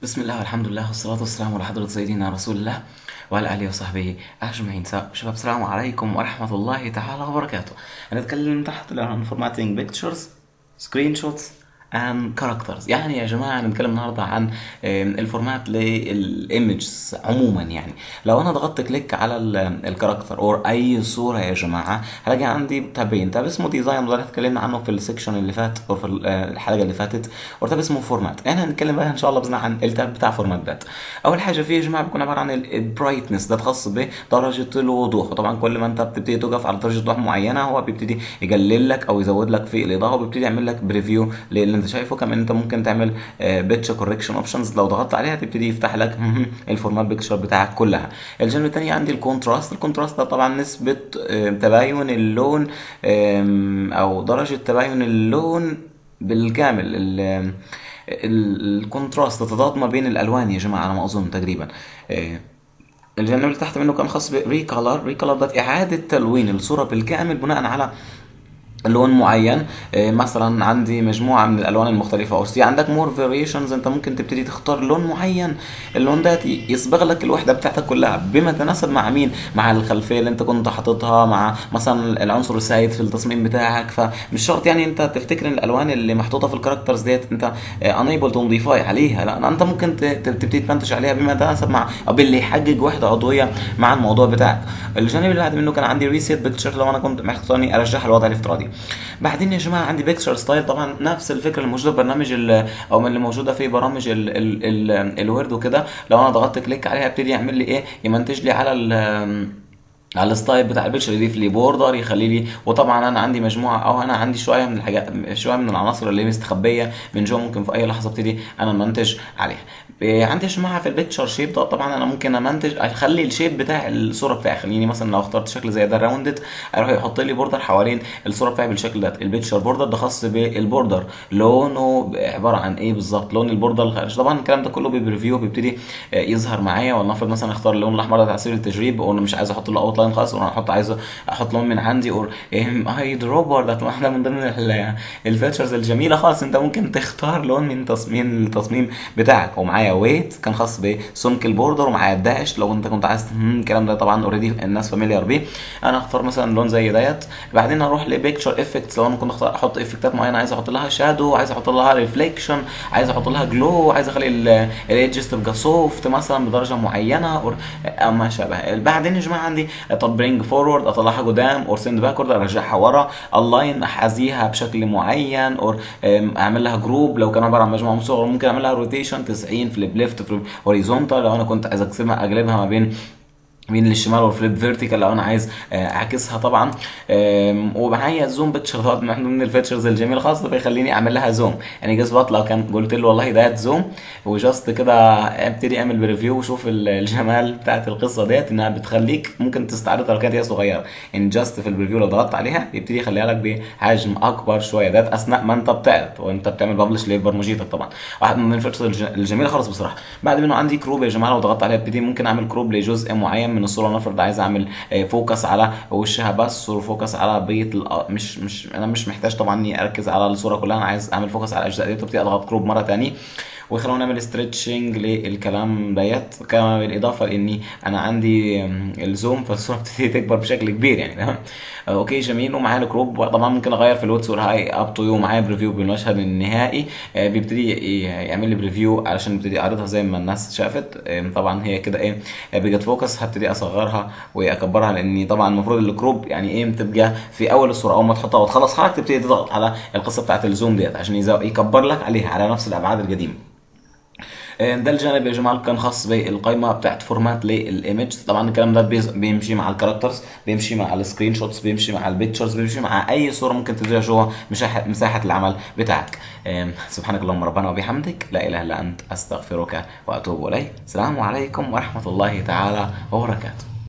بسم الله والحمد لله والصلاة والسلام على حضرة سيدنا رسول الله وعلى آله وصحبه أجمعين شباب السلام عليكم ورحمة الله تعالى وبركاته هنتكلم تحت عن formatting pictures screenshots and characters يعني يا جماعة هنتكلم النهاردة عن آم، الفورمات للايمجز عموما يعني لو انا ضغطت كليك على الكاركتر او اي صورة يا جماعة هلاقي عندي تابين تاب اسمه ديزاين وده اللي اتكلمنا عنه في السكشن اللي فات او في ال- آه، الحلقة اللي فاتت وتاب اسمه فورمات احنا هنتكلم بقى ان شاء الله باذن الله عن التاب بتاع فورمات اول حاجة فيه يا جماعة بيكون عبارة عن البرايتنس ده خاص بدرجة الوضوح وطبعا كل ما انت بتبتدي تقف على درجة وضوح معينة هو بيبتدي يقلل لك او يزود لك في الاضاءة وبيبتدي يعمل لك بريفيو للي انت شايفه كمان انت ممكن تعمل بيتش كوركشن اوبشنز لو ضغطت عليها تبتدي يفتح لك الفورمات بيكتشر بتاعك كلها الجانب الثاني عندي الكونتراست الكونتراست ده طبعا نسبة آه، تباين اللون آم، او درجة تباين اللون بالكامل ال- ال- الكونتراست تضاد ما بين الالوان يا جماعه على ما اظن تقريبا آه، الجانب اللي تحت منه كان خاص بريكولر ريكولر ده اعاده تلوين الصوره بالكامل بناء على لون معين إيه، مثلا عندي مجموعه من الالوان المختلفه او في عندك مور فاريشنز انت ممكن تبتدي تختار لون معين اللون ده ي- يصبغ لك الوحده بتاعتك كلها بما يتناسب مع مين مع الخلفيه اللي انت كنت حاططها مع مثلا العنصر السائد في التصميم بتاعك فمش شرط يعني انت تفتكر ان الالوان اللي محطوطه في الكاركترز ديت انت انيبل تضيفها عليها لا انت ممكن ت- ت- تبتدي تمنتج عليها بما يتناسب مع او باللي يحقق وحده عضويه مع الموضوع بتاعك الجانب اللي بعد منه كان عندي ريسيت بيكتشر لو انا كنت محتاج اني ارجعها الوضع الافتراضي بعدين يا جماعه عندي بيكتشر ستايل طبعا نفس الفكره اللي موجوده في برنامج ال- او من اللي موجوده في برامج ال ال ال الوورد وكده لو انا ضغطت كليك عليها يبتدي يعمل لي ايه يمنتج لي على ال على الستايل بتاع البيكتشر يضيف لي بوردر يخلي لي وطبعا انا عندي مجموعه او انا عندي شويه من الحاجات شويه من العناصر اللي مستخبيه من جوه ممكن في اي لحظه ابتدي انا المنتج عليها إيه، عندي يا جماعه في البيكتشر شيب ده طبعا انا ممكن امنتج اخلي الشيب بتاع الصوره بتاعي خليني مثلا لو اخترت شكل زي ده راوندد اروح يحط لي بوردر حوالين الصوره بتاعي بالشكل ده البيكتشر بوردر ده خاص بالبوردر لونه عباره عن ايه بالظبط لون البوردر الخارجي طبعا الكلام ده كله بيبريفيو بيبتدي آه، يظهر معايا ولنفرض مثلا اختار اللون الاحمر ده تعسير التجريب وانا مش عايز احط له اوت لاين خالص وانا احط عايز احط لون من عندي اور اي دروبر ده واحده من ضمن ال- الفيتشرز الجميله خالص انت ممكن تختار لون من تصميم التصميم بتاعك ومعايا ويت كان خاص بسمك البوردر ومعايا الداش لو انت كنت عايز مم، الكلام ده طبعا اوريدي الناس فاميليار بيه انا اختار مثلا لون زي ديت بعدين اروح لبيكتشر افكتس لو انا كنت اختار احط افكتات معينه عايز احط لها شادو عايز احط لها ريفليكشن عايز احط لها جلو عايز اخلي الايدجز تبقى سوفت مثلا بدرجه معينه اور او ما شابه بعدين يا جماعه عندي طب برينج فورورد اطلعها قدام اور سند باكورد ارجعها ورا الاين احذيها بشكل معين اور اعمل لها جروب لو كان عباره عن مجموعه من صور ممكن اعمل لها روتيشن 90 فليب ليفت فليب هوريزونتال لو انا كنت عايز اقسمها اقلبها ما بين بين الشمال والفليب فيرتيكال لو انا عايز آه، اعكسها طبعا آم، ومعايا الزوم بيكتشر طبعا من ضمن الفيتشرز الجميله خاصه بيخليني اعمل لها زوم يعني جاز بات لو كان قلت له والله ده زوم وجاست كده ابتدي اعمل بريفيو وشوف ال- الجمال بتاعت القصه ديت انها بتخليك ممكن تستعرضها لو كانت هي صغيره يعني جاست في البريفيو لو ضغطت عليها يبتدي يخليها لك بحجم اكبر شويه ده اثناء ما انت بتعرض وانت بتعمل ببلش لبرمجيتك طبعا واحد من الفيتشرز الج- الجميله خالص بصراحه بعد منه عندي كروب يا جماعه لو ضغطت عليها ابتدي ممكن اعمل كروب لجزء معين من الصوره نفرض عايز اعمل آه، فوكس على وشها بس وفوكس على بقيه الأ- مش مش انا مش محتاج طبعا اني اركز على الصوره كلها انا عايز اعمل فوكس على الاجزاء دي وابتدي اضغط كروب مره تاني وخلونا نعمل ستريتشنج للكلام ديت كما بالاضافه لاني انا عندي آم، الزوم فالصوره بتبتدي تكبر بشكل كبير يعني تمام آه، اوكي جميل ومعايا الكروب طبعا ممكن اغير في الواتس والهاي اب تو يو معايا بريفيو بالمشهد النهائي آه، بيبتدي ي- يعمل لي بريفيو علشان يبتدي اعرضها زي ما الناس شافت آم، طبعا هي كده ايه آه، بقت فوكس هبتدي اصغرها واكبرها لاني طبعا المفروض الكروب يعني ايه تبقى في اول الصوره اول ما تحطها وتخلص حركه تبتدي تضغط على القصه بتاعت الزوم ديت عشان يزو- يكبر لك عليها على نفس الابعاد القديمه ده الجانب يا جماعه اللي كان خاص بالقائمه بتاعت فورمات للايمج طبعا الكلام ده بيز- بيمشي مع الكاركترز بيمشي مع السكرين شوتس بيمشي مع البيكتشرز بيمشي مع اي صوره ممكن تديها جوه مساحه مساحه العمل بتاعك آم، سبحانك اللهم ربنا وبحمدك لا اله الا انت استغفرك واتوب اليك السلام عليكم ورحمه الله تعالى وبركاته